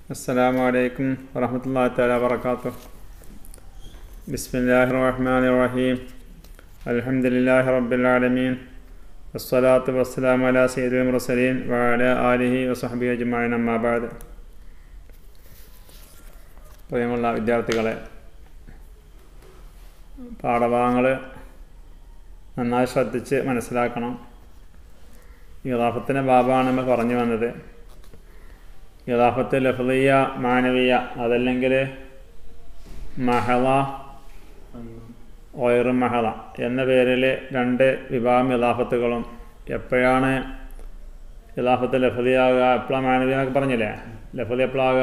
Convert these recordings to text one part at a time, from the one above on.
السلام عليكم ورحمة الله تعالى وبركاته بسم الله الرحمن الرحيم الحمد لله رب العالمين والصلاة والسلام على سيد المرسلين وعلى آله وصحبه أجمعين أما بعد പ്രിയമുള്ള വിദ്യാർത്ഥികളെ പാഠഭാഗങ്ങൾ നന്നായി ശ്രദ്ധിച്ച് മനസ്സിലാക്കണം ഇറാഫത്തിൻ്റെ ബാബാണ് നമ്മൾ പറഞ്ഞു വന്നത് ഇറാഫത്ത് ലഫ്ലിയ മാനവിയ അതല്ലെങ്കിൽ മഹള ഒയർ മഹള എന്ന പേരിൽ രണ്ട് വിഭാഗം ഇലാഫത്തുകളും എപ്പോഴാണ് ഇലാഫത്ത് ലഫലിയാകുക എപ്പോഴാണ് മാനവിയ എന്നൊക്കെ പറഞ്ഞില്ലേ ലഫലി എപ്പോഴാകുക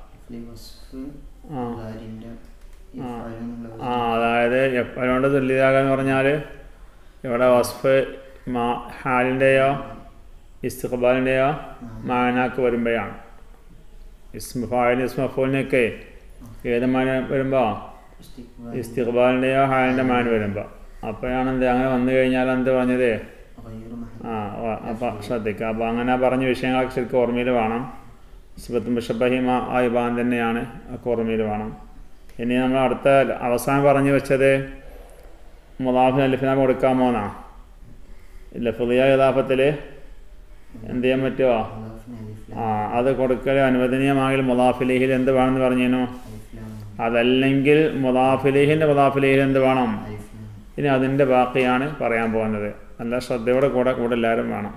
ആ ആ. ആ അതായത് എപ്പോഴോണ്ട് തുല്യതാകുക എന്ന് പറഞ്ഞാൽ ഇവിടെ വസ്ഫ് മാ ഹാലിൻ്റെയോ ഇസ്തിഖബാലിൻ്റെയോ മാനാക്ക് വരുമ്പോഴാണ് ഇസ്മഫാലിന് ഇസ്മഫൂലിനൊക്കെ ഏത് മാന വരുമ്പോൾ ഇസ്തിഖബാലിൻ്റെയോ ഹാലിൻ്റെ മാൻ വരുമ്പോൾ അപ്പോഴാണ് എന്ത് അങ്ങനെ വന്നു കഴിഞ്ഞാൽ എന്ത് പറഞ്ഞത് ആ അപ്പം ശ്രദ്ധിക്കുക അപ്പോൾ അങ്ങനെ പറഞ്ഞ വിഷയങ്ങളൊക്കെ ശരിക്കും ഓർമ്മയിൽ വേണം സിബത്തും ബിഷബഹിമ ആ വിഭാഗം തന്നെയാണ് ഒക്കെ ഓർമ്മയിൽ വേണം ഇനി നമ്മൾ അടുത്ത അവസാനം പറഞ്ഞു വെച്ചത് മുലാഫിന് അലിഫിന കൊടുക്കാമോന്നാ ലഫുദിയ യഥാപത്തിൽ എന്ത് ചെയ്യാൻ പറ്റുമോ ആ അത് കൊടുക്കൽ അനുവദനീയമാണെങ്കിൽ മുലാഫിലിഹിൽ എന്ത് വേണമെന്ന് പറഞ്ഞേനു അതല്ലെങ്കിൽ മുലാഫിലിഹിൻ്റെ മുലാഫിലിഹിൽ എന്ത് വേണം ഇനി അതിൻ്റെ ബാക്കിയാണ് പറയാൻ പോകുന്നത് നല്ല ശ്രദ്ധയോടെ കൂടെ കൂടെ എല്ലാവരും വേണം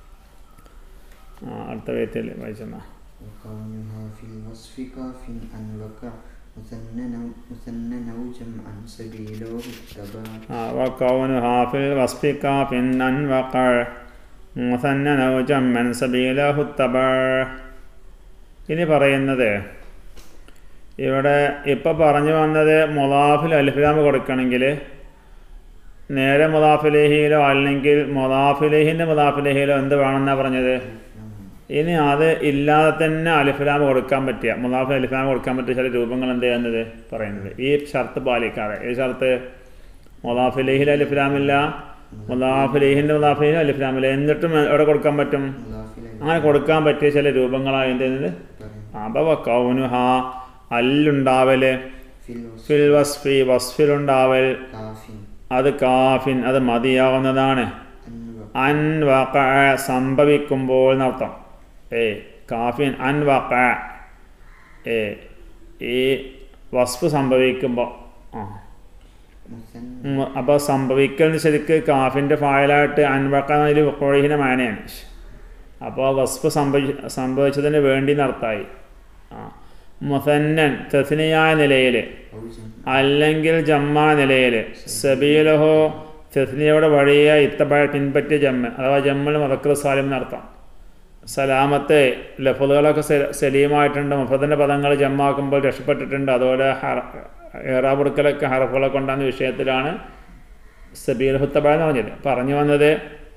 ആ അടുത്ത വേത്തിൽ വായിച്ചെന്നാ وقولها في الوصف كاف أن وقع مثننا مثننا جمعا سبيله اتبع وكون حافل الوصف كاف أن وقع مثنن أو جمعا سبيله اتبع ഇനി പറയുന്നത് ഇവിടെ ഇപ്പം പറഞ്ഞു വന്നത് മുലാഫിൽ അൽഫിലാമ കൊടുക്കണമെങ്കിൽ നേരെ മുലാഫിലേഹിയിലോ അല്ലെങ്കിൽ മുലാഫിലേഹിൻ്റെ മുലാഫിലേഹിയിലോ എന്ത് വേണമെന്നാണ് പറഞ്ഞത് ഇനി അത് ഇല്ലാതെ തന്നെ അലിഫ്ലാം കൊടുക്കാൻ പറ്റിയ മുലാഫ് അലിഫ്ലാം കൊടുക്കാൻ പറ്റിയ ചില രൂപങ്ങൾ എന്ത് ചെയ്യുന്നത് പറയുന്നത് ഈ ഷർത്ത് പാലിക്കാതെ ഈ ഷർത്ത് മുലാഫിലേഹിൽ അലിഫ്ലാമില്ല മുലാഫിലേഹിൻ്റെ മുലാഫിലേഹിൽ അലിഫ്ലാമില്ല എന്നിട്ടും എവിടെ കൊടുക്കാൻ പറ്റും അങ്ങനെ കൊടുക്കാൻ പറ്റിയ ചില രൂപങ്ങളാണ് എന്ത് ചെയ്യുന്നത് അപ്പൊ കൗനു ഹാ അല്ലുണ്ടാവല് في الوصف ഫിൽ വസ്ഫി വസ്ഫിലുണ്ടാവൽ كاف അത് കാഫിൻ അത് മതിയാവുന്നതാണ് أن وقع അൻ വക സംഭവിക്കുമ്പോൾ എന്നർത്ഥം ഏ കാഫിൻ അൻ വക ഏ ഈ വസ്തു സംഭവിക്കുമ്പോൾ ആ مثنى അപ്പോൾ സംഭവിക്കൽ ശരിക്ക് കാഫിൻ്റെ ഫായലായിട്ട് അൻവക്ക എന്നതിൽ കൊഴിഹിൻ്റെ മാനയാണ് അപ്പോൾ വസ്തു സംഭവി സംഭവിച്ചതിന് വേണ്ടി നടത്തായി ആ മുസന്നൻ തെസിനിയായ നിലയിൽ أو جمع അല്ലെങ്കിൽ ജമ്മ നിലയിൽ സബീലഹോ തെസ്നിയുടെ വഴിയെ ഇത്തപ്പഴ പിൻപറ്റിയ ജമ്മ് അഥവാ ജമ്മിൽ മതക്കർ സാലിം എന്നർത്ഥം സലാമത്തെ ലഫുദുകളൊക്കെ സെ- സലീമായിട്ടുണ്ട് മുഫദിൻ്റെ പദങ്ങൾ ജമ്മാക്കുമ്പോൾ രക്ഷപ്പെട്ടിട്ടുണ്ട് അതുപോലെ ഹറ ഏറാബുടുക്കലൊക്കെ ഹറഫുകളെ കൊണ്ടാകുന്ന വിഷയത്തിലാണ് സബീൽ ഹുത്തബ എന്ന് പറഞ്ഞത് പറഞ്ഞു വന്നത്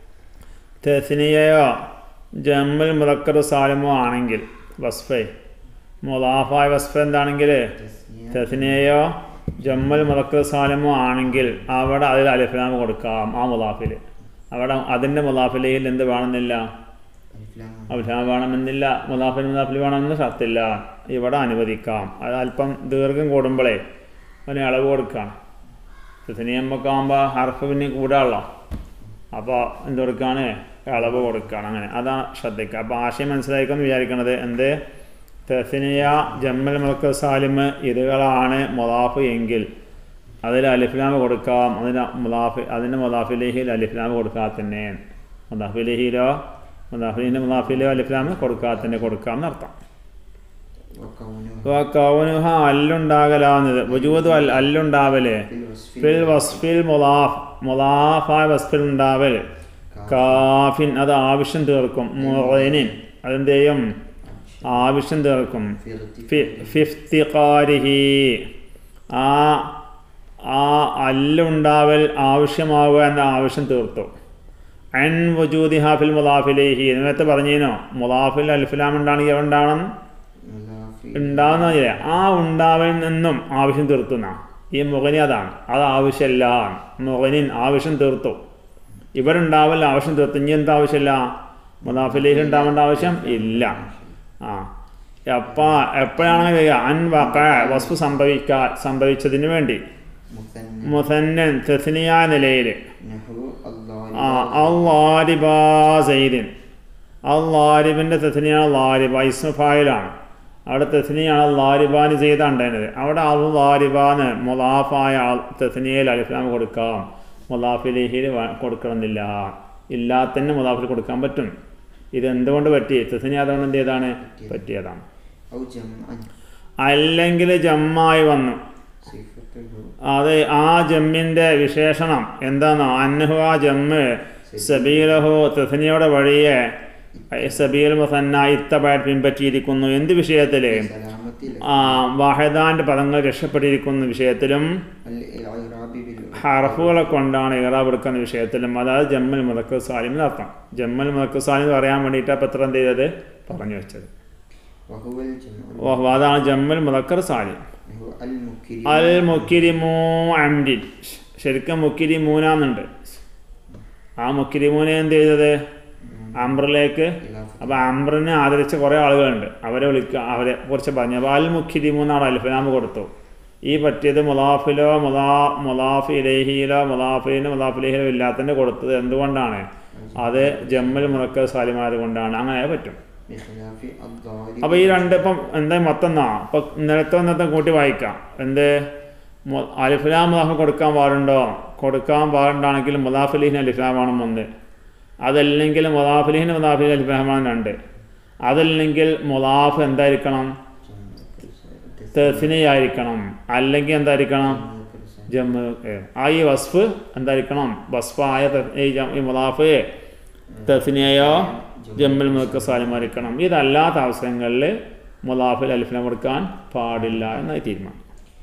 തെസ്നിയയോ ജമ്മിൽ മുതക്കർ സാലിമോ ആണെങ്കിൽ വസ്ഫെ മുലാഫായ വസ്ഫ എന്താണെങ്കിൽ تسنية തെസ്നിയയോ ജമ്മൽ മുതക്കർ സാലിമോ ആണെങ്കിൽ അവിടെ അതിൽ അലിഫ്ലാം കൊടുക്കാം ആ മുലാഫിൽ അവിടെ അതിൻ്റെ മുലാഫിലയിൽ എന്ത് വേണമെന്നില്ല ألف لام അഭിലാം വേണമെന്നില്ല മുലാഫിൽ മുലാഫിൽ വേണമെന്ന് ഷർത്തില്ല ഇവിടെ അനുവദിക്കാം അത് അല്പം ദീർഘം കൂടുമ്പോഴേ അതിന് ഇളവ് കൊടുക്കുകയാണ് തെസ്നിയമ്മൊക്കെ ആകുമ്പോൾ ഹർഫ് പിന്നെ കൂടാണല്ലോ അപ്പോൾ എന്ത് കൊടുക്കുകയാണ് ഇളവ് കൊടുക്കുകയാണ് അങ്ങനെ അതാണ് ശ്രദ്ധിക്കുക അപ്പോൾ ആശയം മനസ്സിലായിക്കൊന്ന് വിചാരിക്കണത് എന്ത് തെസിനിയ ജമ്മൽ മുലക്ക് സാലിമ് ഇതുകളാണ് മുലാഫ് എങ്കിൽ അതിൽ അലിഫ്ലാമ് കൊടുക്കാം അതിന് മുലാഫ് അതിൻ്റെ മുലാഫിലേഹിൽ അലിഫ്ലാമ് കൊടുക്കാതെ തന്നെ മുലാഫിലേഹിയിലോ മുലാഫിലിൻ്റെ മുലാഫിലോ അലിഫ്ലാമ് കൊടുക്കാതെ തന്നെ കൊടുക്കാം എന്നർത്ഥം وكونها കൗനുഹ അല്ലുണ്ടാകലാവുന്നത് വജൂദ് അൽ അല്ലുണ്ടാവല് في الوصف ഫിൽ വസ്ഫിൽ മുലാഫ് മുലാഫായ വസ്ഫിൽ ഉണ്ടാവൽ കാഫിൻ അത് ആവശ്യം തീർക്കും മുറനിൻ അതെന്ത് ചെയ്യും ആവശ്യം തീർക്കും في ارتفاع ഫി- ഫിഫ്തിഖാരിഹി ആ ആ അല്ലുണ്ടാവൽ ആവശ്യമാവുക എന്ന ആവശ്യം തീർത്തു അൻ വജൂദി ഹാഫിൽ മുലാഫിലേഹി നേരത്തെ പറഞ്ഞേനോ മുലാഫിൽ അൽഫിലാം ഉണ്ടാണെങ്കിൽ എവിടെ ഉണ്ടാവണം مضاف ഉണ്ടാവുന്ന പറഞ്ഞില്ലേ ആ ഉണ്ടാവലിൽ നിന്നും ആവശ്യം തീർത്തുന്ന ഈ മുഖനി അതാണ് അത് ആവശ്യമില്ല മുഖനിൻ ആവശ്യം തീർത്തു ഇവിടെ ഉണ്ടാവൽ ആവശ്യം തീർത്തു ഇനി എന്താ ആവശ്യമില്ല മുനാഫിലേക്ക് ഉണ്ടാവേണ്ട ആവശ്യം ഇല്ല ആ എപ്പ എപ്പോഴാണ് വരിക അൻ വക്ക വസ്തു സംഭവിക്കാ സംഭവിച്ചതിന് വേണ്ടി مثنى മുസന്നൻ തെസ്നിയ നിലയിൽ نحو ആ الضارب അള്ളാരിബാ സൈദിൻ അള്ളാരിബിൻ്റെ തെസ്നിയാണ് ലാരിബ ഇസ്മഫായിലാണ് അവിടെ തെസ്നിയാണ് ലാരിബാന് ചെയ്താണ് ഉണ്ടായിരുന്നത് അവിടെ അള്ളാരിബാന്ന് മുലാഫായ തെസ്നിയയിൽ അലിഫ്ലാം കൊടുക്കാം മുലാഫിലേഹിൽ കൊടുക്കണമെന്നില്ല ഇല്ലാത്തന്നെ മുലാഫിൽ കൊടുക്കാൻ പറ്റും ഇത് എന്തുകൊണ്ട് പറ്റി തെസ്നി അതുകൊണ്ട് എന്ത് ചെയ്താണ് പറ്റിയതാണ് أو جمعا അല്ലെങ്കിൽ ജമ്മായി വന്നു صفته അത് ആ ജമ്മിൻ്റെ വിശേഷണം എന്താണോ അന്നഹു ആ ജമ്മ് സബീലഹു തെസനിയുടെ വഴിയെ സബീൽ മുസന്ന ഇത്തബായിട്ട് പിൻപറ്റിയിരിക്കുന്നു എന്ത് വിഷയത്തിൽ سلامة ആ വാഹിദാൻ്റെ പദങ്ങൾ രക്ഷപ്പെട്ടിരിക്കുന്ന വിഷയത്തിലും الإعراب بالعرب ഹറഫുകളെ കൊണ്ടാണ് ഇറാബ് എടുക്കുന്ന വിഷയത്തിലും അതായത് ജമ്മൽ മുതക്ക് സാലിമിന് അർത്ഥം ജമ്മൽ മുതക്ക് സാലിം എന്ന് പറയാൻ വേണ്ടിയിട്ട് അപ്പം എത്ര എന്ത് ചെയ്തത് പറഞ്ഞു വെച്ചത് وهو الجمع ഓ അതാണ് ജമ്മൽ മുതക്കർ സാലിം هو المكرم അൽ മുക്കിരിമൂ അംഡിൻ ശരിക്കും മുക്കിരിമൂനാന്നുണ്ട് ആ മുക്കിരിമൂനെ എന്ത് ചെയ്തത് അംബ്രിലേക്ക് إضافة അപ്പോൾ അംബ്രിനെ ആദരിച്ച കുറേ ആളുകളുണ്ട് അവരെ വിളിക്കുക അവരെ കുറിച്ച് പറഞ്ഞു അപ്പോൾ അൽ മുഖിരിമൂന്നാണ് അൽഫലാമ് കൊടുത്തു ഈ പറ്റിയത് മുലാഫിലോ മുലാ മുലാഫ് ഇലേഹിയിലോ മുലാഫിലിന് മുലാഫിലേഹിലോ ഇല്ലാത്തതിൻ്റെ കൊടുത്തത് എന്തുകൊണ്ടാണ് അത് ജമ്മൽ മുറക്ക സാലിമാർ കൊണ്ടാണ് അങ്ങനെ പറ്റും بخلاف الضارب അപ്പോൾ ഈ രണ്ട് ഇപ്പം എന്താ മൊത്തം എന്നാ അപ്പം ഇന്നലത്തെ ഇന്നത്തെ കൂട്ടി വായിക്കാം എന്ത് മു- അലിഫ്ലാം മുലാഫ് കൊടുക്കാൻ പാടുണ്ടോ കൊടുക്കാൻ പാടുണ്ടാണെങ്കിൽ മുലാഫിലിഹിന് അലിഫ്ലാമാണ് ഒന്ന് അതല്ലെങ്കിൽ മുലാഫിലിഹിന് മുലാഫിലിന് അലിഫ്ലാമാണ് രണ്ട് അതല്ലെങ്കിൽ മുലാഫ് എന്തായിരിക്കണം തെസിനെയായിരിക്കണം അല്ലെങ്കിൽ എന്തായിരിക്കണം ജമ്മ് ഏ. ആ ഈ വസ്ഫ് എന്തായിരിക്കണം വസ്ഫായ ത- ഈ ജം- ഈ മുലാഫ് തെസിനെയോ ജമ്മിൽ മുതക്ക് സാലിമായിരിക്കണം ഇതല്ലാത്ത അവസരങ്ങളിൽ മുലാഫിൽ അലിഫിനെ കൊടുക്കാൻ പാടില്ല എന്നായി തീരുമാനം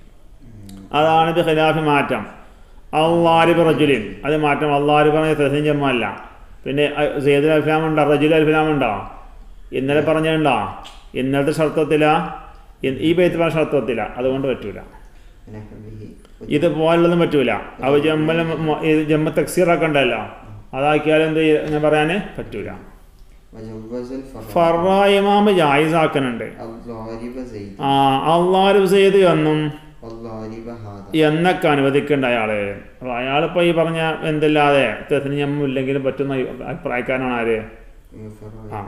അതാണ് ഇത് ഖിലാഫി മാറ്റം അള്ളാരിബ് റജുലിൻ അത് മാറ്റം അള്ളാരിബ് പറഞ്ഞ തെസിൻ ജമ്മല്ല പിന്നെ സെയ്ദുൽ അൽഫലാം ഉണ്ടോ റജുൽ അൽഫലാം ഉണ്ടോ ഇന്നലെ പറഞ്ഞിട്ടുണ്ടോ ഇന്നലത്തെ ഷർത്തത്തില ഈ പേത്ത് പറഞ്ഞ ഷർത്തത്തില അതുകൊണ്ട് പറ്റൂല ونحوه ഇത് പോലുള്ളതും പറ്റൂല അവ ജമ്മൽ മ- ഇത് ജമ്മ തക്സീറാക്കണ്ടല്ലോ അതാക്കിയാലും എന്ത് ചെയ്യ- എന്ന് പറയാൻ പറ്റൂല وجوز الفرع ഫറ ഇമാമ് ജായിസാക്കുന്നുണ്ട് الضارب زيد ആ അള്ളാരിബ് സെയ്ത് എന്നും والضارب هذا എന്നൊക്കെ അനുവദിക്കേണ്ട അയാള് അപ്പോൾ അയാളിപ്പോൾ ഈ പറഞ്ഞ എന്തില്ലാതെ തെസനിയമ്മ ഇല്ലെങ്കിലും പറ്റുന്ന അഭിപ്രായക്കാരനാണ് ആര് ആ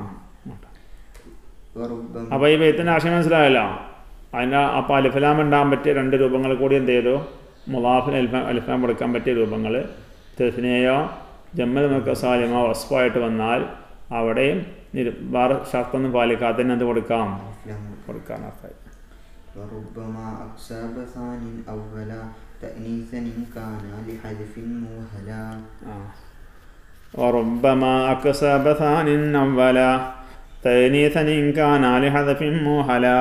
وربما അപ്പോൾ ഈ ബെയ്ത്തിൻ്റെ ആശയം മനസ്സിലായല്ലോ അതിൻ്റെ അപ്പോൾ അലിഫലാം ഉണ്ടാകാൻ പറ്റിയ രണ്ട് രൂപങ്ങൾ കൂടി എന്ത് ചെയ്തു മുലാഫിന് അലിഫാം അലിഫലാം എടുക്കാൻ പറ്റിയ രൂപങ്ങൾ തെസ്നിയോ ജമ്മൽ മുക്ക സാലിമോ വസ്ഫായിട്ട് വന്നാൽ അവിടെയും നിരു വേറെ ഷർത്തൊന്നും പാലിക്കാത്തതിന് എന്ത് കൊടുക്കാം أفلام കൊടുക്കാൻ അർത്ഥം وربما أكساب ثان أولا تأنيثا إن كان لحذف موهلا وربما أكسب ثان أولا تأنيثا إن كان لحذف موهلا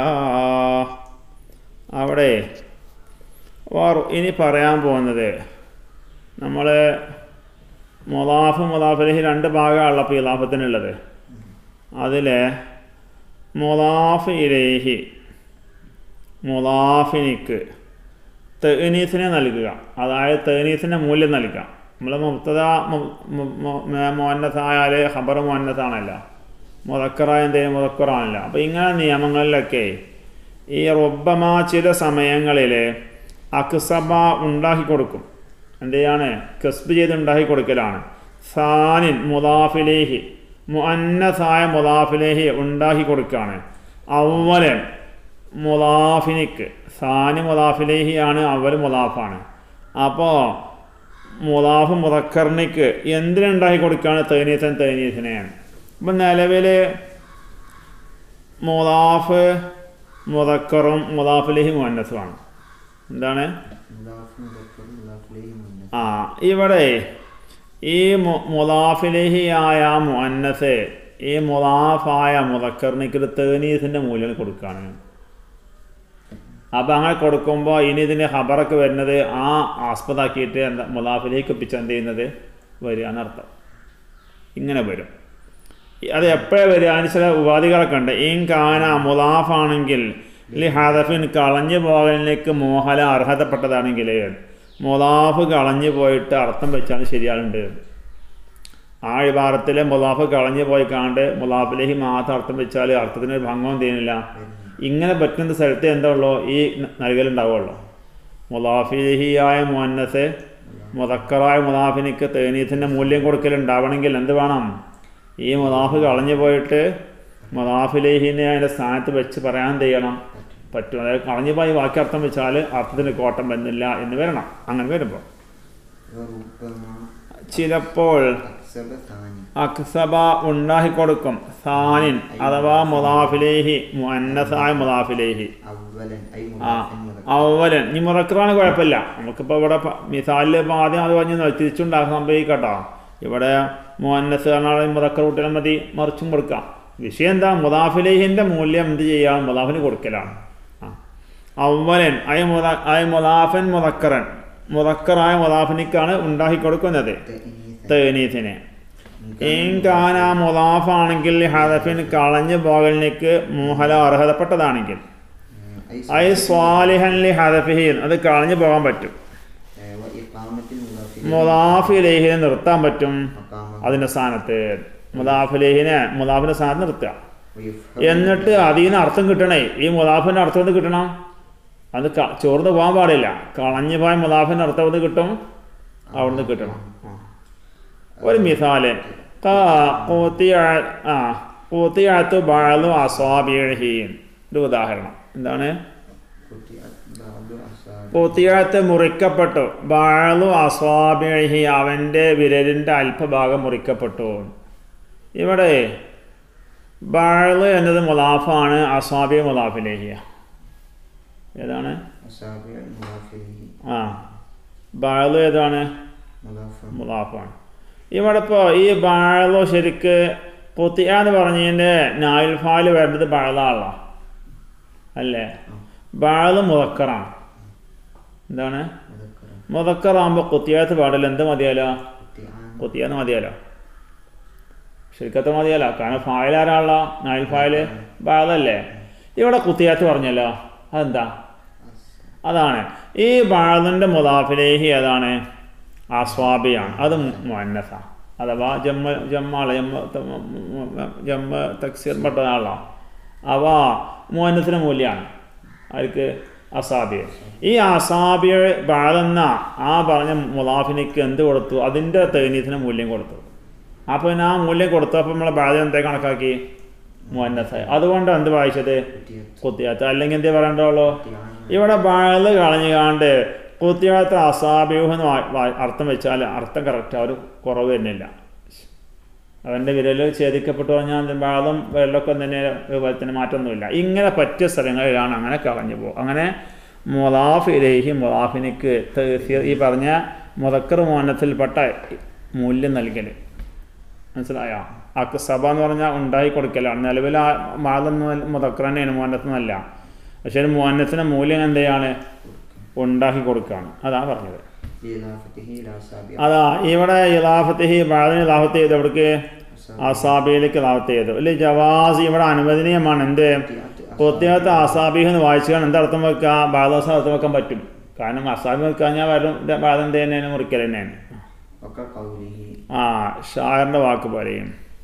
അവിടെ വാറു ഇനി പറയാൻ പോകുന്നത് നമ്മൾ മുലാഫ് മുലാഫിലേക്ക് രണ്ട് ഭാഗമാണല്ലോ അപ്പോൾ ഇലാഫത്തിനുള്ളത് അതിൽ മുലാഫ് ഇലേഹി മുലാഫിനിക്ക് തേനീസിനെ നൽകുക അതായത് തേനീസിൻ്റെ മൂല്യം നൽകുക നമ്മൾ മുക്തത മോന്നത്തായാൽ ഖബർ മോന്നത്താണല്ലോ മുതക്കറായ എന്തെങ്കിലും മുതക്കറാണല്ലോ അപ്പോൾ ഇങ്ങനെ നിയമങ്ങളിലൊക്കെ ഈ റൊബമ ചില സമയങ്ങളിൽ അക്സബ ഉണ്ടാക്കി കൊടുക്കും എന്ത് ചെയ്യാണ് കസ്ബ് ചെയ്ത് ഉണ്ടാക്കി കൊടുക്കലാണ് സാനിൻ മുലാഫിലേഹി മുഅന്നസായ മുലാഫിലേഹി ഉണ്ടാക്കി കൊടുക്കുകയാണ് അവലൻ മുലാഫിനിക്ക് സാനി മുലാഫിലേഹിയാണ് അവൽ മുലാഫാണ് അപ്പോൾ മുലാഫ് മുതക്കറിനിക്ക് എന്തിനുണ്ടാക്കി കൊടുക്കുകയാണ് തേനീസൻ തേനീസിനെയാണ് അപ്പം നിലവിൽ മുലാഫ് മുതക്കറും മുലാഫിലേഹി മുഹന്നസുമാണ് എന്താണ് مضاف مذكر مضاف إليه مؤنث ആ ഇവിടെ ഈ മു- മുലാഫിലേഹിയായ മുഅന്നസ് ഈ മുലാഫായ മുതക്കറിനിക്ക് തേനീസിൻ്റെ മൂല്യം കൊടുക്കുകയാണ് അപ്പം അങ്ങനെ കൊടുക്കുമ്പോൾ ഇനി ഇതിന് ഖബറൊക്കെ വരുന്നത് ആ ആസ്പദാക്കിയിട്ട് എന്താ മുലാഫിലേക്ക് ഒപ്പിച്ച് എന്ത് ചെയ്യുന്നത് വരിക എന്നർത്ഥം ഇങ്ങനെ വരും ഈ- അത് എപ്പോഴാണ് വരിക അതിന് ചില ഉപാധികളൊക്കെ ഉണ്ട് ഈ കാന മുലാഫാണെങ്കിൽ ലി ഹദഫിൻ കളഞ്ഞു പോകലിലേക്ക് മോഹല അർഹതപ്പെട്ടതാണെങ്കിൽ മുലാഫ് കളഞ്ഞു പോയിട്ട് അർത്ഥം വെച്ചാൽ ശരിയാളുണ്ട് ആ വിഭാഗത്തിലെ മുലാഫ് കളഞ്ഞു പോയി കാണ്ട് മുലാഫിലേക്ക് മാത്രം അർത്ഥം വെച്ചാൽ അർത്ഥത്തിന് ഒരു ഭംഗം ചെയ്യുന്നില്ല വരുന്നില്ല ഇങ്ങനെ പറ്റുന്ന സ്ഥലത്ത് എന്താ ഉള്ളൂ ഈ ന- നൽകലുണ്ടാവുള്ളൂ മുലാഫിഹിയായ മുന്നസ് മുതക്കറായ മുലാഫിനിക്ക് തേനീത്തിൻ്റെ മൂല്യം കൊടുക്കലുണ്ടാവണമെങ്കിൽ എന്ത് വേണം ഈ മുലാഫ് കളഞ്ഞു പോയിട്ട് മുലാഫിലേഹിനെ അതിൻ്റെ സ്ഥാനത്ത് വെച്ച് പറയാൻ എന്ത് ചെയ്യണം പറ്റും അതായത് കളഞ്ഞു പോയി ബാക്കി അർത്ഥം വെച്ചാൽ അർത്ഥത്തിന് കോട്ടം വരുന്നില്ല എന്ന് വരണം അങ്ങനെ വരുമ്പോൾ وربما ചിലപ്പോൾ أكسب ثاني അക്സബ ഉണ്ടാക്കിക്കൊടുക്കും സാനിൻ അഥവാ മുലാഫിലേഹി മുന്നസായ മുലാഫിലേഹി أولا أي ആ مضاف مذكر അവലൻ ഇനി മുറക്കറാണ് കുഴപ്പമില്ല നമുക്കിപ്പോൾ ഇവിടെ പ- മിസാലിൽ ഇപ്പോൾ ആദ്യം അത് പറഞ്ഞു തിരിച്ചുണ്ടാക്കാൻ സംഭവിക്കട്ടോ ഇവിടെ മുഹന്നസ് പറഞ്ഞാൽ മുറക്കർ കൂട്ടിയാൽ മതി മറിച്ചും കൊടുക്കാം വിഷയം എന്താ മുദാഫിലേഹിൻ്റെ മൂല്യം എന്ത് ചെയ്യാം മുദാഫിന് കൊടുക്കലാണ് ആ അവലൻ അയ മുദ അയ മുദാഫൻ മുതക്കറൻ മുതക്കറായ മുദാഫിനിക്കാണ് ഉണ്ടാക്കി കൊടുക്കുന്നത് تأنيثا തേനീസിനെ ഇൻകാന മുദാഫാണെങ്കിൽ ഹദഫിൻ കളഞ്ഞു പോകലിലേക്ക് മുഹല അർഹതപ്പെട്ടതാണെങ്കിൽ أي ഐ സ്വാലിഹൻ ലി ഹദഫിഹിൻ അത് കളഞ്ഞു പോകാൻ പറ്റും آه، وإقامة المضاف إليه മുദാഫിലേഹിനെ നിർത്താൻ പറ്റും مقامه അതിൻ്റെ സ്ഥാനത്ത് മുദാഫിലേഹിനെ മുദാഫിൻ്റെ സ്ഥാനത്ത് നിർത്തുക ويفهم എന്നിട്ട് അതിൽ നിന്ന് അർത്ഥം കിട്ടണേ ഈ മുദാഫിൻ്റെ അർത്ഥം എന്ത് കിട്ടണം അത് ക- ചോർന്ന് പോകാൻ പാടില്ല കളഞ്ഞു പോയ മുദാഫിൻ്റെ അർത്ഥം എന്ത് കിട്ടും അവിടുന്ന് കിട്ടണം ആ. ഒരു മിസാല് ക- കൂത്തിയ- ആ കൂത്തിയത്ത് ബാളു അസ്വാബിഹീൻ ഒരു ഉദാഹരണം എന്താണ് قطعت بعض أصابع കൂത്തിയത്ത് മുറിക്കപ്പെട്ടു ബാളു അസ്വാബിഹി അവൻ്റെ വിരലിൻ്റെ അല്പഭാഗം മുറിക്കപ്പെട്ടു ഇവിടെ ബാള് എന്നത് മുലാഫാണ് അസ്വാബി മുലാഫിലേഹിയ ഏതാണ് أصابع المضاف إليه ആ ബാള് ഏതാണ് مضاف മുലാഫാണ് ഇവിടെ ഇപ്പോൾ ഈ ബാളോ ശരിക്ക് പൊത്തിയ എന്ന് പറഞ്ഞതിൻ്റെ നായിൽ ഫാല് വേണ്ടത് ബാളാണല്ലോ അല്ലേ ബാള് മുതക്കറാണ് എന്താണ് مذكر മുതക്കറാകുമ്പോൾ കുത്തിയാത്ത് പാടില്ല എന്ത് മതിയാലോ قطعان കുത്തിയാന്ന് മതിയാലോ ശരിക്കത്തെ മതിയാലോ കാരണം ഫായിൽ ആരാണല്ലോ നായിൽ ഫായില് ബാളല്ലേ ഇവിടെ കുത്തിയാത്ത് പറഞ്ഞല്ലോ അതെന്താ അതാണ് ഈ ബാളിൻ്റെ മുതാഫിലേഹി ഏതാണ് ആസ്വാബിയാണ് അത് മുന്നസ അഥവാ ജമ്മ ജമ്മാള ജമ്മ ത- മ- മ- ജമ്മ തക്സീർ പെട്ടതാണല്ലോ അവ മുന്നസിന് മൂല്യമാണ് അവർക്ക് അസാബിയ ഈ അസാബിയ ബാളെന്ന ആ പറഞ്ഞ മുലാഫിനിക്ക് എന്ത് കൊടുത്തു അതിൻ്റെ തേനീത്തിന് മൂല്യം കൊടുത്തു അപ്പോൾ പിന്നെ ആ മൂല്യം കൊടുത്തപ്പോൾ നമ്മളെ ബാധ്യത എന്തേ കണക്കാക്കി മുന്നസായി അതുകൊണ്ട് എന്ത് വായിച്ചത് قطعت കുത്തിയാത്ത അല്ലെങ്കിൽ എന്തേ പറയണ്ടുള്ളൂ قطعان ഇവിടെ ബാള് കളഞ്ഞുകാണ്ട് കുത്തിയാത്ത അസാബിയൂഹ് എന്ന് വാ- വാ- അർത്ഥം വെച്ചാൽ അർത്ഥം കറക്റ്റ് അവർ കുറവ് വരുന്നില്ല അവൻ്റെ വിരൽ ഛേദിക്കപ്പെട്ടു പറഞ്ഞാൽ ബാളം വിരലൊക്കെ തന്നെ രൂപത്തിന് മാറ്റമൊന്നുമില്ല ഇങ്ങനെ പറ്റിയ സ്ഥലങ്ങളിലാണ് അങ്ങനെ കളഞ്ഞു പോകും അങ്ങനെ മുലാഫിലേഹി മുലാഫിനിക്ക് തഹ്സീർ ഈ പറഞ്ഞ മുതക്കർ മോനത്തിൽപ്പെട്ട മൂല്യം നൽകൽ മനസ്സിലായോ അക്സബ എന്ന് പറഞ്ഞാൽ ഉണ്ടായി കൊടുക്കലാണ് നിലവിൽ ആ മാതൊന്നും മുതക്കർ തന്നെയാണ് മോനത്തൊന്നല്ല പക്ഷേ മോനത്തിന് മൂല്യം എന്തെയാണ് ഉണ്ടാക്കി കൊടുക്കുകയാണ് അതാ പറഞ്ഞത് لإضافته إلى أصابع അതാ ഇവിടെ ഇലാഫത്തിഹി ബാദിന് ഇലാഫത്ത് ചെയ്ത് എവിടേക്ക് അസാബിയിലേക്ക് ഇലാഫത്ത് ചെയ്തു അല്ലെ ജവാസ് ഇവിടെ അനുവദനീയമാണ് എന്ത് قطعت കൊത്തിയാത്ത അസാബിഹ് എന്ന് വായിച്ചാൽ എന്ത് അർത്ഥം വെക്കുക ബാദാസ അർത്ഥം വെക്കാൻ പറ്റും കാരണം അസാബി വെക്കാൻ ഞാൻ വരും ബാദം തന്നെയാണ് മുറിക്കൽ തന്നെയാണ് وكقوله ആ ഷായറിൻ്റെ വാക്ക് പറയും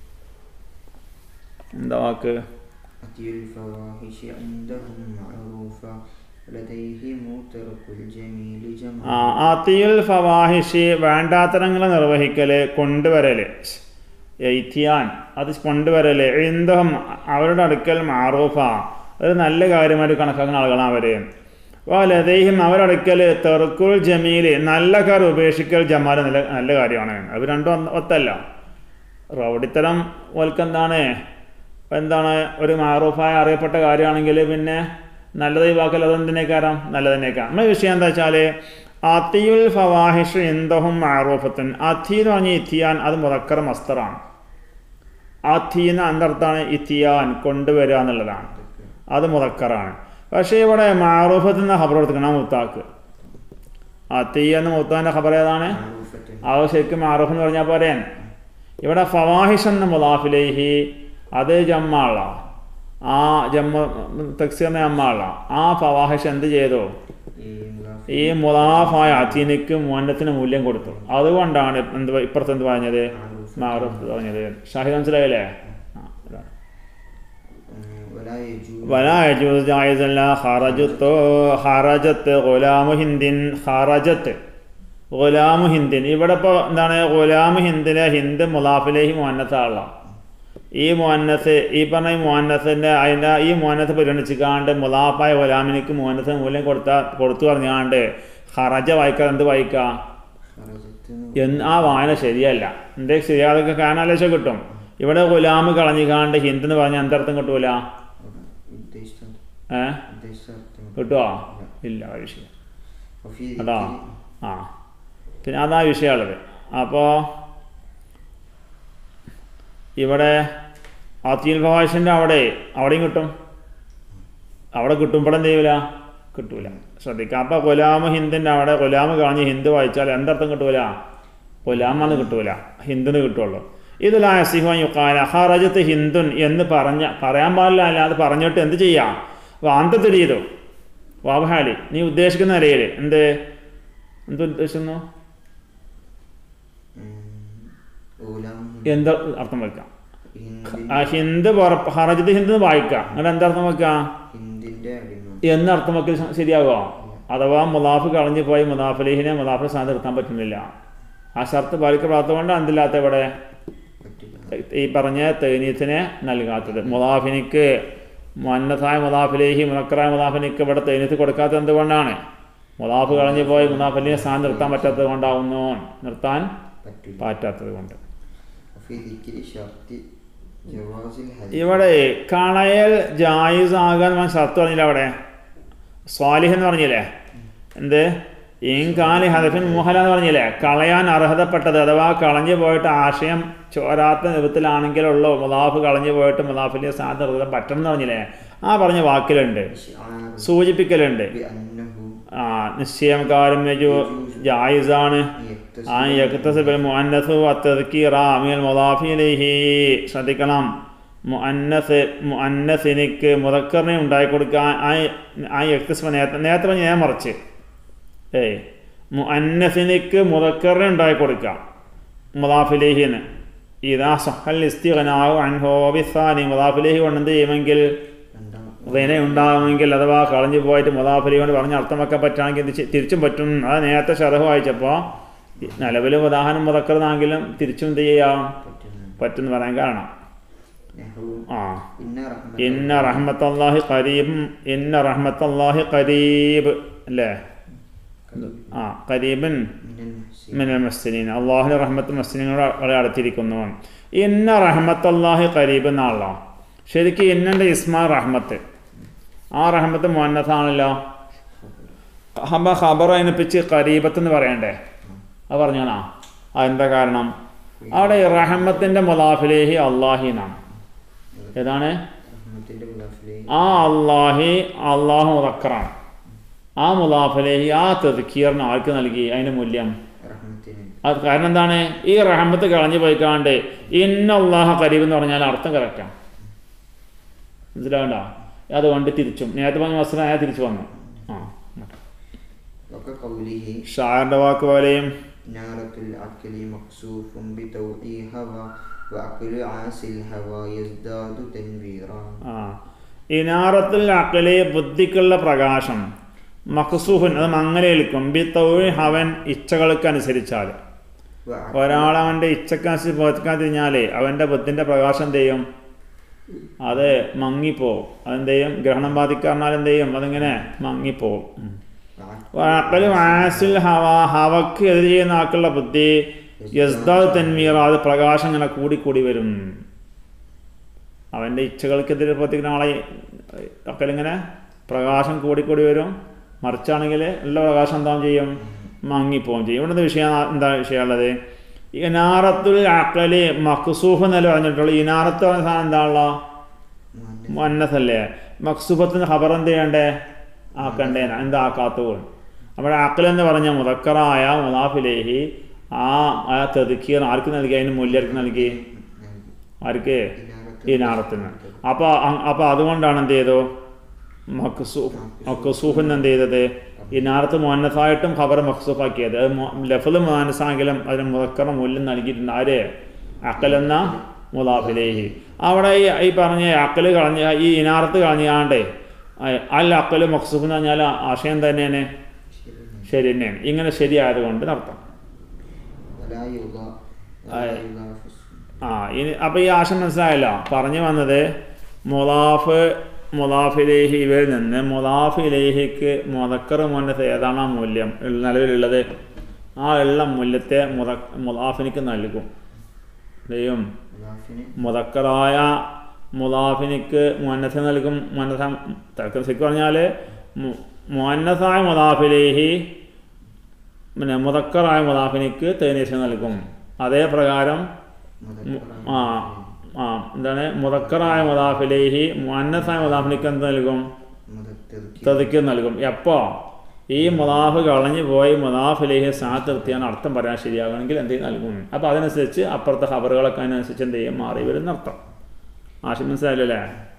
എന്താ വാക്ക് أتي الفواحش عندهم معروفا لديهم ترك الجميل ആ جمعا അതിയുൽ ഫവാഹിഷി വേണ്ടാത്തരങ്ങൾ നിർവഹിക്കല് കൊണ്ടുവരല് എയ്ത്തിയാൻ അത് കൊണ്ടുവരല് എന്തഹം അവരുടെ അടുക്കൽ മാറൂഫ ഒരു നല്ല കാര്യമായിട്ട് കണക്കാക്കുന്ന ആളുകളാണ് അവർ ലതേഹിം അവരടുക്കൽ തെറുക്കുൽ ജമീൽ നല്ല കാർ ഉപേക്ഷിക്കൽ ജമാൽ നല്ല നല്ല കാര്യമാണ് അത് രണ്ടും ഒന്ന് ഒത്തല്ല റൗഡിത്തരം ഓൽക്കെന്താണ് എന്താണ് ഒരു മാറൂഫായ അറിയപ്പെട്ട കാര്യമാണെങ്കിൽ പിന്നെ നല്ലത് ഒഴിവാക്കൽ അതെന്തിനേക്കാരം നല്ലതിനേക്കാം നമ്മുടെ വിഷയം എന്താ വെച്ചാൽ അതിയുൽ ഫവാഹിഷ് എന്തഹും മാറൂഫത്തുൻ അത്തി എന്ന് പറഞ്ഞ ഇത്തിയാൻ അത് മുതക്കർ മസ്തറാണ് അത്തി എന്ന അന്തർത്താണ് ഇത്തിയാൻ കൊണ്ടുവരിക എന്നുള്ളതാണ് അത് മുതക്കറാണ് പക്ഷേ ഇവിടെ മാറൂഫത്ത് എന്ന ഖബർ എടുക്കണം മുത്താക്ക് അത്തി എന്ന മുത്താൻ്റെ ഖബർ ഏതാണ് معروفة അത് ശരിക്കും മാറൂഫ് എന്ന് പറഞ്ഞാൽ പോരേൻ ഇവിടെ ഫവാഹിഷ് എന്ന മുലാഫിലേഹി അത് ജമ്മാള ആ ജമ്മ തക്സീറിനെ ജമ്മാള ആ ഫവാഹിഷ് എന്ത് ചെയ്തു مضاف ഈ മുലാഫായ അത്തീനക്ക് മോന്നത്തിന് മൂല്യം കൊടുത്തു അതുകൊണ്ടാണ് എന്ത് പ- ഇപ്പുറത്ത് എന്ത് പറഞ്ഞത് മാറൂഫ് പറഞ്ഞത് ഷാഹിദ് മനസ്സിലായില്ലേ ആ, അതാണ്. ولا يجوز ولا يجوز جائز لا خرجت خرجت غلام ഹിന്ദിൻ خرجت ഗുലാം ഹിന്ദിൻ ഇവിടെ ഇപ്പോൾ എന്താണ് ഗുലാം ഹിന്ദിലെ ഹിന്ദ് മുലാഫിലേഹി മുഹന്നത്താള ഈ മുഹന്നത്ത് ഈ പറഞ്ഞ ഈ മുഹന്നത്തിൻ്റെ അതിൻ്റെ ഈ മുഹന്നത്ത് പരിഗണിച്ചിക്കാണ്ട് മുലാഫായ ഗുലാമിനിക്ക് മുഹന്നത്ത് മൂല്യം കൊടുത്താൽ കൊടുത്തു പറഞ്ഞാണ്ട് ഹറജ വായിക്കുക എന്ത് വായിക്കുക خرجت എന്ന് ആ വായന ശരിയല്ല എന്തേ ശരിയാതൊക്കെ കാണാലോചന കിട്ടും ഇവിടെ ഗുലാം കളഞ്ഞിക്കാണ്ട് ഹിന്ദ് എന്ന് പറഞ്ഞാൽ എന്തർത്ഥം കിട്ടൂല ഉദ്ദേശിച്ച ഏഹ് ഉദ്ദേശിച്ച അർത്ഥം കിട്ടുമോ ഇല്ല ആ വിഷയം وفي അതാ ذكر ആ പിന്നെ അതാ വിഷയമുള്ളത് അപ്പോൾ ഇവിടെ ആത്തീൽ ഫവാഷിൻ്റെ അവിടെ അവിടെയും കിട്ടും അവിടെ കിട്ടുമ്പോഴെന്ത് ചെയ്യൂല കിട്ടൂല ശ്രദ്ധിക്കുക അപ്പോൾ കൊലാമ് ഹിന്ദിൻ്റെ അവിടെ കൊലാമ് കളഞ്ഞ് ഹിന്ദു വായിച്ചാൽ എന്തർത്ഥം കിട്ടൂല കൊലാമെന്ന് കിട്ടൂല ഹിന്ദിന് കിട്ടുള്ളൂ ഇതിലായ സിഹോൻ യുക്കാല ഹറജത്ത് ഹിന്ദുൻ എന്ന് പറഞ്ഞ പറയാൻ പാടില്ല അല്ലാതെ പറഞ്ഞിട്ട് എന്ത് ചെയ്യാം വാന്തത്തിൽ ചെയ്തു വാബഹാലി നീ ഉദ്ദേശിക്കുന്ന നിലയിൽ എന്ത് എന്ത് ഉദ്ദേശിക്കുന്നു ഊലാം എന്ത് അർത്ഥം വെക്കാം ഹിന്ദിൻ ആ ഹിന്ദ് പുറ- ഹറജത്ത് ഹിന്ദ് എന്ന് വായിക്കാം അങ്ങനെ എന്തർത്ഥം വെക്കാം ഹിന്ദിന്റെ അടിമ എന്ന് അർത്ഥം വെക്കൽ ശ- ശരിയാകുമോ അഥവാ മുലാഫ് കളഞ്ഞു പോയി മുലാഫലിഹിനെ മുലാഫിനെ സ്ഥാനം നിർത്താൻ പറ്റുന്നില്ല ആ ഷർത്ത് പാലിക്കപ്പെടാത്തതുകൊണ്ട് എന്തില്ലാത്ത ഇവിടെ പറ്റില്ല ഈ പറഞ്ഞ തേനീത്തിനെ നൽകാത്തത് മുലാഫിനിക്ക് മുന്നത്തായ മുലാഫിലേഹി മുനക്കറായ മുലാഫിനിക്ക് ഇവിടെ തേനീത്ത് കൊടുക്കാത്തത് എന്തുകൊണ്ടാണ് മുലാഫ് കളഞ്ഞു പോയി മുലാഫലിനെ സ്ഥാനം നിർത്താൻ പറ്റാത്തത് കൊണ്ടാവുന്നു നിർത്താൻ പറ്റില്ല പറ്റാത്തത് കൊണ്ട് وفي ذكر شرط جواز الحج ഇവിടെ കളയൽ ജായിസ് ആകാൻ ഞാൻ ഷർത്ത് പറഞ്ഞില്ല അവിടെ സ്വാലിഹ് എന്ന് പറഞ്ഞില്ലേ എന്ത് ഇൻകാലി ഹദഫിൻ മുഹല എന്ന് പറഞ്ഞില്ലേ കളയാൻ അർഹതപ്പെട്ടത് അഥവാ കളഞ്ഞു പോയിട്ട് ആശയം ചോരാത്ത നിറത്തിലാണെങ്കിലുള്ളൂ മുലാഫ് കളഞ്ഞു പോയിട്ട് മുലാഫിൻ്റെ സ്ഥാനത്ത് നിർത്താൻ പറ്റണം എന്ന് പറഞ്ഞില്ലേ ആ പറഞ്ഞ വാക്കിലുണ്ട് إشعار സൂചിപ്പിക്കലുണ്ട് بأنه ആ നിശ്ചയം കാര്യം ജായിസാണ് يكتسب ആ യക്തസബിൽ മുഅന്നസു വത്തദ്കീറ മിനൽ മുദാഫി ഇലൈഹി ശ്രദ്ധിക്കണം മുഅന്നസ് മുഅന്നസിനിക്ക് മുദക്കറിനെ ഉണ്ടാക്കി കൊടുക്കാൻ ആ ആ യക്തസ്മ നേരത്തെ നേരത്തെ പറഞ്ഞ ഞാൻ മറിച്ച് ഏയ് മുഅന്നസിനിക്ക് മുദക്കറിനെ ഉണ്ടാക്കി കൊടുക്കാം മുദാഫിലേഹിന്ന് ഇതാ സഹൽ ഇസ്തിഖനാവു അൻഹോ ബിസാനി മുദാഫിലേഹി കൊണ്ട് എന്ത് ചെയ്യുമെങ്കിൽ രണ്ടാം വിന ഉണ്ടാകുമെങ്കിൽ അഥവാ കളഞ്ഞു പോയിട്ട് മുതാഫലി കൊണ്ട് പറഞ്ഞ് അർത്ഥം വെക്കാൻ പറ്റുകയാണെങ്കിൽ ഇത് ചെ- തിരിച്ചും പറ്റും അത് നേരത്തെ ഷറഹ് വായിച്ചപ്പോൾ നിലവിൽ ഉദാഹരണം മുതക്കറന്നാണെങ്കിലും തിരിച്ചും എന്ത് ചെയ്യാം പറ്റുന്നു പറ്റുമെന്ന് പറയാൻ കാരണം നഹു ആ ഇന്ന റഹ്മത ഇന്ന റഹ്മത്തല്ലാഹി കരീബ് ഇന്ന റഹ്മത്തല്ലാഹി കരീബ് അല്ലേ ആ കരീബൻ മിനൽ മുഹ്സിൻ മിനൽ മസ്ലിൻ അള്ളാഹുവിൻ്റെ റഹ്മത്ത് മസ്ലിനോട് അടുത്തിരിക്കുന്നു ഇന്ന റഹ്മത്തല്ലാഹി കരീബ് എന്നാണല്ലോ ശരിക്കും ഇന്നൻ്റെ ഇസ്മാ റഹ്മത്ത് ആ റഹ്മത്ത് മുന്നത്താണല്ലോ ഹബ ഖബർ അതിനെപ്പിച്ച് കരീബത്ത് എന്ന് പറയണ്ടേ അത് പറഞ്ഞാണോ അതെന്താ കാരണം അവിടെ ഈ റഹ്മത്തിൻ്റെ മുലാഫിലേഹി അള്ളാഹി എന്നാണ് ഏതാണ് റഹ്മത്തിന്റെ മുലാഫിലെ ആ അള്ളാഹി അള്ളാഹു മുതക്കറാണ് ആ മുലാഫിലേഹി ആ തെതുക്കീറിന് ആർക്ക് നൽകി അതിൻ്റെ മൂല്യം റഹ്മത്തിന് അത് കാരണം എന്താണ് ഈ റഹമത്ത് കളഞ്ഞു പോയിക്കാണ്ട് ഇന്ന അള്ളാഹ കരീബ് എന്ന് പറഞ്ഞാൽ അർത്ഥം കറക്റ്റാണ് മനസ്സിലാവണ്ട അതുകൊണ്ട് തിരിച്ചും നേരത്തെ പറഞ്ഞ വസ്തുത തിരിച്ചു വന്നു ആ ഒക്കെ കൗലിഹി ഷാറിൻ്റെ വാക്ക് പോലെയും നാറത്തുൽ അക്കലി മക്സൂഫും ബിതൗഇ ഹവ വഅഖലു ആസിൽ ഹവ യസ്ദാദു തൻവീറ ആ ഇനാറത്തിൽ അക്കലെ ബുദ്ധിക്കുള്ള പ്രകാശം മക്സൂഹൻ അത് മങ്ങലേൽക്കും ബി തൊഴിൽ ഹവൻ ഇച്ഛകൾക്ക് അനുസരിച്ചാൽ ഒരാൾ അവൻ്റെ ഇച്ഛക്കനുസരിച്ച് പ്രവർത്തിക്കാൻ തിരിഞ്ഞാലേ അവൻ്റെ ബുദ്ധിൻ്റെ പ്രകാശം എന്ത് ചെയ്യും അത് മങ്ങിപ്പോവും അതെന്ത് ചെയ്യും ഗ്രഹണം ബാധിക്കാറിനാൽ എന്ത് ചെയ്യും അതിങ്ങനെ മങ്ങിപ്പോവും ഉം. വാക്കലും ആസിൽ ഹവ ഹവക്ക് എതിര് ചെയ്യുന്ന ആക്കുള്ള ബുദ്ധി യസ്ദാദ് തന്മീറ അത് പ്രകാശം ഇങ്ങനെ കൂടിക്കൂടി വരും അവൻ്റെ ഇച്ഛകൾക്കെതിരെ പ്രവർത്തിക്കുന്ന ആളെ അക്കലിങ്ങനെ പ്രകാശം കൂടിക്കൂടി വരും മറിച്ചാണെങ്കിൽ എല്ലാ പ്രകാശം എന്താ ചെയ്യും മങ്ങിപ്പോവും ചെയ്യും ഇവിടുത്തെ വിഷയം എന്താ വിഷയമുള്ളത് ഇനാറത്തുൽ അക്കല് മക്സൂഫ് എന്നല്ല പറഞ്ഞിട്ടുള്ളൂ ഇനാറത്ത് പറഞ്ഞ സാധനം എന്താണുള്ള മുന്നസല്ലേ മക്സൂഫത്തിന് ഖബർ എന്ത് ചെയ്യണ്ടേ ആക്കണ്ടേ എന്താക്കാത്തത് നമ്മുടെ അക്കൽ എന്ന് പറഞ്ഞ മുതക്കറായ മുതാഫിലേഹി ആ ആ തെതുക്കിയർ ആർക്ക് നൽകി അതിന് മൂല്യം ആർക്ക് നൽകി ആർക്ക് ഇനാറത്തിന് അപ്പോൾ അപ്പോൾ അതുകൊണ്ടാണ് എന്ത് ചെയ്തു മക്സൂഫ് മക്സൂഫിന് എന്ത് ചെയ്തത് ഇനാറത്ത് മുന്നസായിട്ടും ഖബർ മക്സൂഫാക്കിയത് അത് ലഫല് മുനസാണെങ്കിലും അതിന് മുതക്കറ മൂല്യം നൽകിയിട്ടുണ്ട് ആര് അക്കലെന്ന മുലാഫിലേഹി അവിടെ ഈ ഈ പറഞ്ഞ അക്കല് കളഞ്ഞ ഈ ഇനാർത്ത് കളഞ്ഞാണ്ടേ അൽ അക്കല് മക്സൂഫ് എന്ന് പറഞ്ഞാൽ ആശയം തന്നെയാണ് ശരിയാണ് ശരി തന്നെയാണ് ഇങ്ങനെ ശരിയായതുകൊണ്ട് നടത്താം ولا يضاء ولا آه. يضاف اسم ആ ഇനി അപ്പോൾ ഈ ആശയം മനസ്സിലായല്ലോ പറഞ്ഞു വന്നത് മുലാഫ് മുലാഫിലേഹി ഇവരിൽ നിന്ന് മുലാഫിലേഹിക്ക് മുതക്കർ മുന്നത്ത് ഏതാണ് ആ മൂല്യം ഉള്ള- നിലവിലുള്ളത് ആ ഉള്ള മൂല്യത്തെ മുത മുലാഫിനിക്ക് നൽകും ദൈവം مضافين മുതക്കറായ മുലാഫിനിക്ക് മുന്നത്ത് നൽകും മുന്നസ തൽക്കസിക്ക് പറഞ്ഞാൽ മുന്നസായ മുലാഫിലേഹി പിന്നെ മുതക്കറായ മുലാഫിനിക്ക് തേനീസ് നൽകും അതേ പ്രകാരം مذكر ആ ആ എന്താണ് മുതക്കറായ മുതാഫിലേഹി മുന്നസായ മുതാഫിലേക്ക് എന്ത് നൽകും مذكر തതിക്ക് നൽകും എപ്പോ ഈ മുതാഫ് കളഞ്ഞു പോയി മുതാഫിലേഹി സ്ഥാനത്ത് നിർത്തിയാണ് അർത്ഥം പറയാൻ ശരിയാകണമെങ്കിൽ എന്ത് ചെയ്യും നൽകും അപ്പോൾ അതനുസരിച്ച് അപ്പുറത്തെ ഖബറുകളൊക്കെ അതിനനുസരിച്ച് എന്ത് ചെയ്യും മാറി വരുന്ന അർത്ഥം ആശം മനസ്സിലായില്ലേ